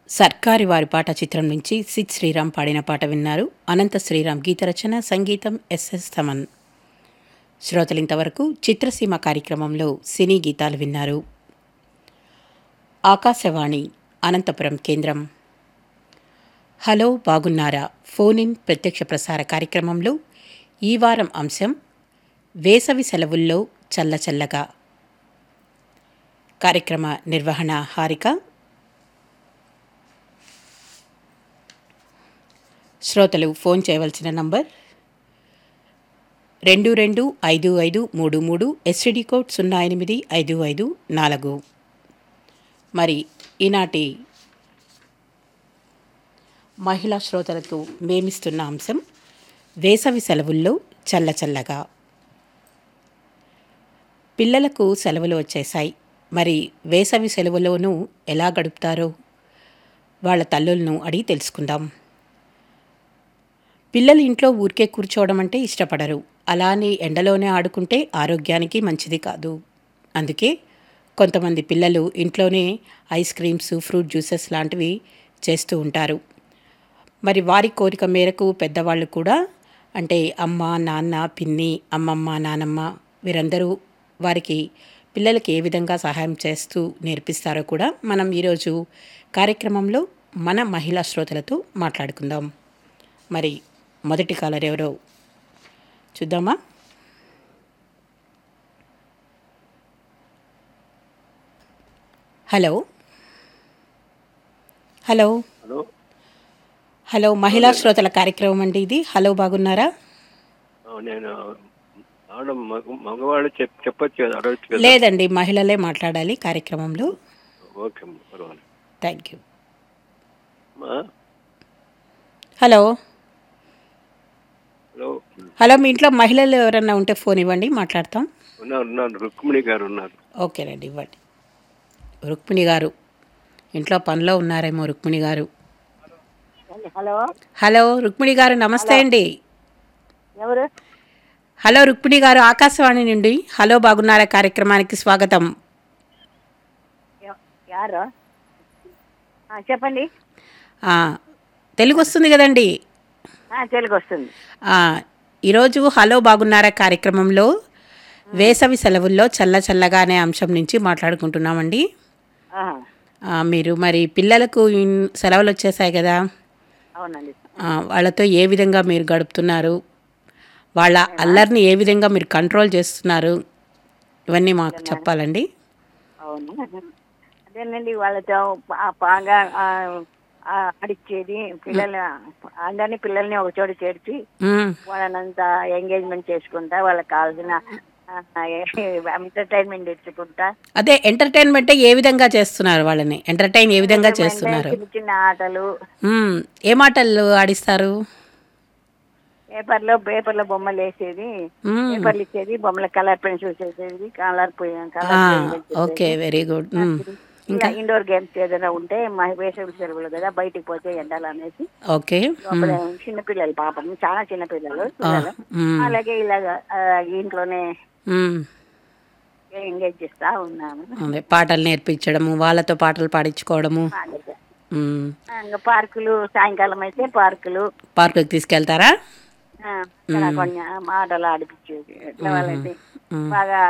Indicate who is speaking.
Speaker 1: సర్కారి వారి పాట చిత్రం నుంచి సిద్ శ్రీరామ్ పాడిన పాట విన్నారు అనంత శ్రీరామ్ గీత రచన సంగీతం ఎస్ఎస్ తమన్ శ్రోతలు ఇంతవరకు చిత్రసీమ కార్యక్రమంలో సినీ గీతాలు విన్నారు ఆకాశవాణి అనంతపురం కేంద్రం హలో బాగున్నారా ఫోన్ ఇన్ ప్రత్యక్ష ప్రసార కార్యక్రమంలో ఈ వారం అంశం వేసవి సెలవుల్లో చల్లచల్లగా కార్యక్రమ నిర్వహణ హారిక శ్రోతలు ఫోన్ చేయవలసిన నంబర్ రెండు రెండు ఐదు ఐదు మూడు మూడు ఎస్టీడీ కోడ్ సున్నా ఎనిమిది ఐదు ఐదు నాలుగు మరి ఈనాటి మహిళా శ్రోతలకు మేమిస్తున్న అంశం వేసవి సెలవుల్లో చల్లచల్లగా పిల్లలకు సెలవులు వచ్చేశాయి మరి వేసవి సెలవులోనూ ఎలా గడుపుతారో వాళ్ళ తల్లులను అడిగి తెలుసుకుందాం పిల్లలు ఇంట్లో ఊరికే కూర్చోవడం అంటే ఇష్టపడరు అలానే ఎండలోనే ఆడుకుంటే ఆరోగ్యానికి మంచిది కాదు అందుకే కొంతమంది పిల్లలు ఇంట్లోనే ఐస్ క్రీమ్స్ ఫ్రూట్ జ్యూసెస్ లాంటివి చేస్తూ ఉంటారు మరి వారి కోరిక మేరకు పెద్దవాళ్ళు కూడా అంటే అమ్మ నాన్న పిన్ని అమ్మమ్మ నానమ్మ వీరందరూ వారికి పిల్లలకి ఏ విధంగా సహాయం చేస్తూ నేర్పిస్తారో కూడా మనం ఈరోజు కార్యక్రమంలో మన మహిళా శ్రోతలతో మాట్లాడుకుందాం మరి మొదటి కాలర్ ఎవరో చూద్దామా హలో హలో
Speaker 2: హలో
Speaker 1: హలో మహిళా శ్రోతల కార్యక్రమం అండి ఇది హలో బాగున్నారా
Speaker 2: ఆ, నేను ఆడ మగ- మగవాళ్ళు చెప్ చెప్పొచ్చు కదా అడగచ్చు కదా
Speaker 1: లేదండి మహిళలే మాట్లాడాలి కార్యక్రమంలో
Speaker 2: ఓకే అమ్మ, పర్వాలేదు
Speaker 1: థ్యాంక్ యూ
Speaker 2: అమ్మా,
Speaker 1: హలో
Speaker 2: హలో
Speaker 1: హలో మీ ఇంట్లో మహిళలు ఎవరన్నా ఉంటే ఫోన్ ఇవ్వండి మాట్లాడతాం
Speaker 2: ఉన్నారు ఉన్నారు రుక్మిణి గారు ఉన్నారు
Speaker 1: ఓకేనండి ఇవ్వండి రుక్మిణి గారు ఇంట్లో పనిలో ఉన్నారేమో రుక్మిణి గారు
Speaker 3: హలో
Speaker 1: హలో రుక్మిణి గారు నమస్తే అండి
Speaker 3: ఎవరు
Speaker 1: హలో రుక్మిణి గారు ఆకాశవాణి నుండి హలో బాగున్నారా కార్యక్రమానికి స్వాగతం
Speaker 3: ఎవ- యారు ఆ, చెప్పండి
Speaker 1: ఆ, తెలుగు వస్తుంది కదండి
Speaker 3: ఆ, తెలుగు వస్తుంది
Speaker 1: ఆ, ఈరోజు హలో బాగున్నారా కార్యక్రమంలో వేసవి సెలవుల్లో చల్ల చల్లగా అనే అంశం నుంచి మాట్లాడుకుంటున్నామండి
Speaker 3: ఆహా,
Speaker 1: ఆ, మీరు మరి పిల్లలకు ఇన్- సెలవులు వచ్చేసాయి కదా
Speaker 3: అవునండి
Speaker 1: ఆ, వాళ్ళతో ఏ విధంగా మీరు గడుపుతున్నారు వాళ్ళ అల్లరిని ఏ విధంగా మీరు కంట్రోల్ చేస్తున్నారు ఇవన్నీ మాకు చెప్పాలండి
Speaker 3: అవును అదేనండి వాళ్ళతో బా- బాగా ఆ, ఆ, ఆడిచ్చేది పిల్లల అందరినీ పిల్లల్ని ఒక చోట చేర్చి
Speaker 1: మ్మ్.
Speaker 3: వాళ్ళనంతా ఎంగేజ్మెంట్ చేసుకుంటా వాళ్ళకి కావాల్సిన ఎంటర్టైన్మెంట్ ఇచ్చుకుంటా
Speaker 1: అదే ఎంటర్టైన్మెంట్ ఏ విధంగా చేస్తున్నారు వాళ్ళని ఎంటర్టైన్ ఏ విధంగా చేస్తున్నారు
Speaker 3: చిన్న చిన్న ఆటలు
Speaker 1: మ్మ్. ఏ మాటలు ఆడిస్తారు
Speaker 3: పేపర్లో పేపర్లో బొమ్మలు వేసేది
Speaker 1: మ్మ్.
Speaker 3: పేపర్లు ఇచ్చేది బొమ్మల కలర్ పెన్సిల్స్ వేసేది కలర్ కలర్
Speaker 1: ఆ,
Speaker 3: పెన్సిల్స్
Speaker 1: ఓకే వెరీ గుడ్ మ్మ్.
Speaker 3: ఇంకా ఇండోర్ గేమ్స్ ఏదైనా ఉంటే మా వేసవి సెలవులు కదా బయటికి పోతే ఎండాలి అనేసి
Speaker 1: ఓకే
Speaker 3: లోపల చిన్న పిల్లలు పాపం చాలా చిన్న పిల్లలు పిల్లలు
Speaker 1: మ్మ్.
Speaker 3: అలాగే ఇలాగ ఆ, ఇంట్లోనే
Speaker 1: మ్మ్.
Speaker 3: ఎంగేజ్ చేస్తా ఉన్నాము
Speaker 1: అదే పాటలు నేర్పించడము వాళ్ళతో పాటలు పాడించుకోవడము
Speaker 3: అలాగే.
Speaker 1: మ్మ్.
Speaker 3: ఆ, ఇంకా పార్కులు సాయంకాలం అయితే పార్కులు
Speaker 1: పార్కుకి తీసుకెళ్తారా
Speaker 3: ఆ, ఇక్కడ కొన్ని ఆటలు ఆడిపించేది ఎట్లా వాళ్ళకి
Speaker 1: మ్మ్.
Speaker 3: బాగా